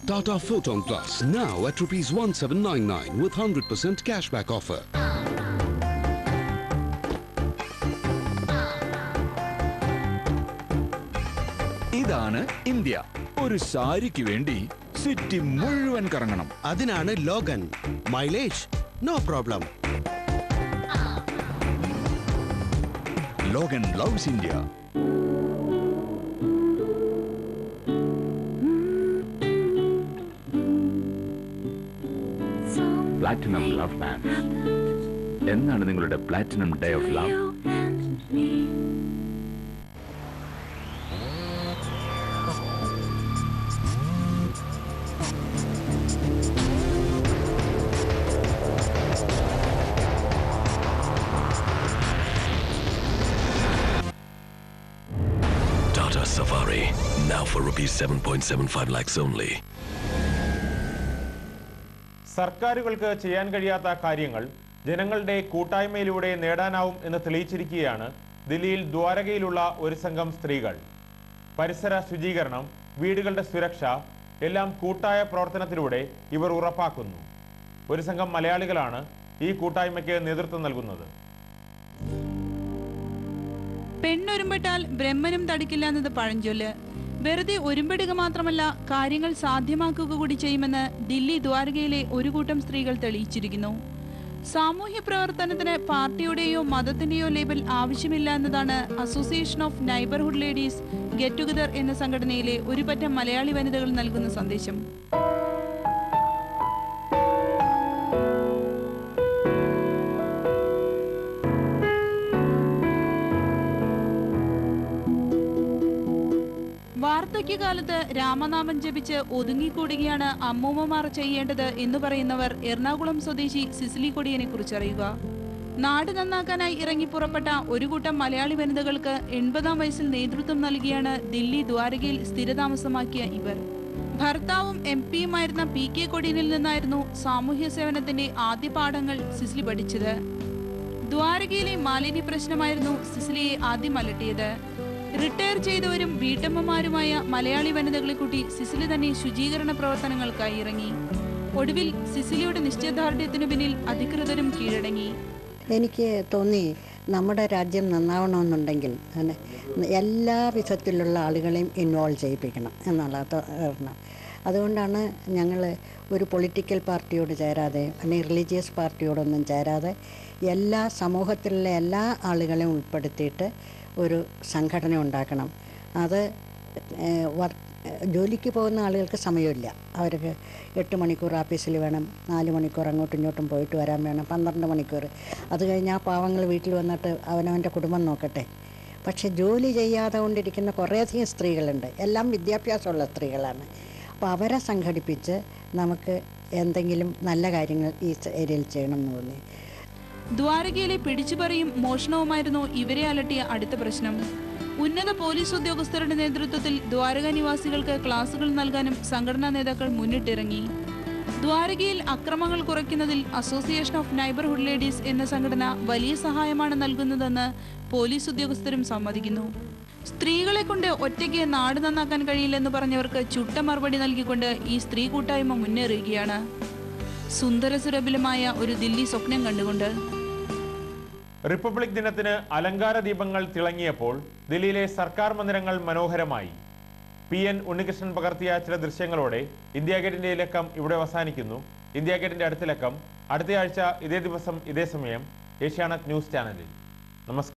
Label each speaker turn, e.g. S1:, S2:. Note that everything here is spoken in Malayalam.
S1: Tata Photon Plus now at rupees 1799 with 100% cashback offer.
S2: ഇതാണ് ഇന്ത്യ ഒരു സാരിക്ക് വേണ്ടി സിറ്റി മുഴുവൻ കറങ്ങണം
S3: അതിനാണ് Logan mileage no problem
S2: Logan loves India
S4: platinum love band എന്നാണ് നിങ്ങളുടെ platinum day of love
S5: Tata Safari, now for rupees 7.75 lakhs only.
S6: സർക്കാരുകൾക്ക് ചെയ്യാൻ കഴിയാത്ത കാര്യങ്ങൾ ജനങ്ങളുടെ കൂട്ടായ്മയിലൂടെ നേടാനാവും എന്ന് തെളിയിച്ചിരിക്കുകയാണ് ദില്ലിയിൽ ദ്വാരകയിലുള്ള ഒരു സംഘം സ്ത്രീകൾ പരിസര ശുചീകരണം വീടുകളുടെ സുരക്ഷ എല്ലാം കൂട്ടായ പ്രവർത്തനത്തിലൂടെ ഇവർ ഉറപ്പാക്കുന്നു ഒരു സംഘം മലയാളികളാണ് ഈ കൂട്ടായ്മയ്ക്ക് നേതൃത്വം നൽകുന്നത്
S7: പെണ്ണൊരുമ്പെട്ടാൽ ബ്രഹ്മനും തടിക്കില്ല എന്നത് പഴഞ്ചൊല്ല് വെറുതെ ഒരുമ്പെടുക മാത്രമല്ല കാര്യങ്ങൾ സാധ്യമാക്കുക കൂടി ചെയ്യുമെന്ന് ദില്ലി ദ്വാരകയിലെ ഒരു കൂട്ടം സ്ത്രീകൾ തെളിയിച്ചിരിക്കുന്നു സാമൂഹ്യ പ്രവർത്തനത്തിന് പാർട്ടിയുടെയോ മതത്തിന്റെയോ ലേബൽ ആവശ്യമില്ല എന്നതാണ് association of neighbourhood ladies get together എന്ന സംഘടനയിലെ ഒരു പറ്റം മലയാളി വനിതകൾ നൽകുന്ന സന്ദേശം വാർദ്ധക്യകാലത്ത് രാമനാമം ജപിച്ച് ഒതുങ്ങിക്കൂടുകയാണ് അമ്മൂമ്മമാർ ചെയ്യേണ്ടത് എന്ന് പറയുന്നവർ എറണാകുളം സ്വദേശി സിസിലി കൊടിയനെ കുറിച്ചറിയുക നാട് നന്നാക്കാനായി ഇറങ്ങി പുറപ്പെട്ട ഒരു കൂട്ടം മലയാളി വനിതകൾക്ക് എൺപതാം വയസ്സിൽ നേതൃത്വം നൽകിയാണ് ദില്ലി ദ്വാരകയിൽ സ്ഥിരതാമസമാക്കിയ ഇവർ ഭർത്താവും എം പിയുമായിരുന്ന പി കെ കൊടിയനിൽ നിന്നായിരുന്നു സാമൂഹ്യ സേവനത്തിന്റെ ആദ്യ പാഠങ്ങൾ സിസിലി പഠിച്ചത് ദ്വാരകയിലെ മാലിന്യ പ്രശ്നമായിരുന്നു സിസിലിയെ ആദ്യം അലട്ടിയത് റിട്ടയർ ചെയ്തവരും വീട്ടമ്മമാരുമായ മലയാളി വനിതകളെ കൂട്ടി സിസിലി തന്നെ ശുചീകരണ പ്രവർത്തനങ്ങൾക്കായി ഇറങ്ങി ഒടുവിൽ സിസിലിയുടെ നിശ്ചയദാർഢ്യത്തിനു പിന്നിൽ അധികൃതരും കീഴടങ്ങി
S8: എനിക്ക് തോന്നി നമ്മുടെ രാജ്യം നന്നാവണമെന്നുണ്ടെങ്കിൽ അങ്ങനെ എല്ലാ വിധത്തിലുള്ള ആളുകളെയും ഇൻവോൾവ് ചെയ്യിപ്പിക്കണം എന്നുള്ളത് കാരണം അതുകൊണ്ടാണ് ഞങ്ങൾ ഒരു പൊളിറ്റിക്കൽ പാർട്ടിയോട് ചേരാതെ അല്ലെങ്കിൽ റിലീജിയസ് പാർട്ടിയോടൊന്നും ചേരാതെ എല്ലാ സമൂഹത്തിലുള്ള എല്ലാ ആളുകളെയും ഉൾപ്പെടുത്തിയിട്ട് ഒരു സംഘടന ഉണ്ടാക്കണം അത് ഏഹ്, വർ ജോലിക്ക് പോകുന്ന ആളുകൾക്ക് സമയമില്ല അവർക്ക് എട്ട് മണിക്കൂർ ഓഫീസിൽ വേണം നാല് മണിക്കൂർ അങ്ങോട്ടും ഇങ്ങോട്ടും പോയിട്ട് വരാൻ വേണം പന്ത്രണ്ട് മണിക്കൂർ അത് കഴിഞ്ഞ് ആ പാവങ്ങൾ വീട്ടിൽ വന്നിട്ട് അവനവൻ്റെ കുടുംബം നോക്കട്ടെ പക്ഷെ ജോലി ചെയ്യാതെ കൊണ്ടിരിക്കുന്ന കുറേയധികം സ്ത്രീകളുണ്ട് എല്ലാം വിദ്യാഭ്യാസമുള്ള സ്ത്രീകളാണ് അപ്പോൾ അവരെ സംഘടിപ്പിച്ച് നമുക്ക് എന്തെങ്കിലും നല്ല കാര്യങ്ങൾ ഈ ഏരിയയിൽ ചെയ്യണം എന്ന് തോന്നി
S7: ദ്വാരകയിലെ പിടിച്ചുപറിയും മോഷണവുമായിരുന്നു ഇവരെ അലട്ടിയ അടുത്ത പ്രശ്നം ഉന്നത പോലീസ് ഉദ്യോഗസ്ഥരുടെ നേതൃത്വത്തിൽ ദ്വാരക നിവാസികൾക്ക് ക്ലാസുകൾ നൽകാനും സംഘടനാ നേതാക്കൾ മുന്നിട്ടിറങ്ങി ദ്വാരകയിൽ അക്രമങ്ങൾ കുറയ്ക്കുന്നതിൽ അസോസിയേഷൻ ഓഫ് നൈബർഹുഡ് ലേഡീസ് എന്ന സംഘടന വലിയ സഹായമാണ് നൽകുന്നതെന്ന് പോലീസ് ഉദ്യോഗസ്ഥരും സമ്മതിക്കുന്നു സ്ത്രീകളെ കൊണ്ട് ഒറ്റയ്ക്ക് നാട് നന്നാക്കാൻ കഴിയില്ലെന്ന് പറഞ്ഞവർക്ക് ചുട്ട മറുപടി നൽകിക്കൊണ്ട് ഈ സ്ത്രീ കൂട്ടായ്മ മുന്നേറുകയാണ് സുന്ദരസുരഭിലമായ ഒരു ദില്ലി സ്വപ്നം കണ്ടുകൊണ്ട്
S6: റിപ്പബ്ലിക് ദിനത്തിന് അലങ്കാര ദീപങ്ങൾ തിളങ്ങിയപ്പോൾ ദില്ലിയിലെ സർക്കാർ മന്ദിരങ്ങൾ മനോഹരമായി പി എൻ ഉണ്ണികൃഷ്ണൻ പകർത്തിയ ചില ദൃശ്യങ്ങളോടെ ഇന്ത്യ ഗേറ്റിന്റെ ഈ ലക്കം ഇവിടെ അവസാനിക്കുന്നു ഇന്ത്യ ഗേറ്റിന്റെ അടുത്ത ലക്കം അടുത്തയാഴ്ച ഇതേ ദിവസം ഇതേ സമയം ഏഷ്യാനെറ്റ് ന്യൂസ് ചാനലിൽ നമസ്കാരം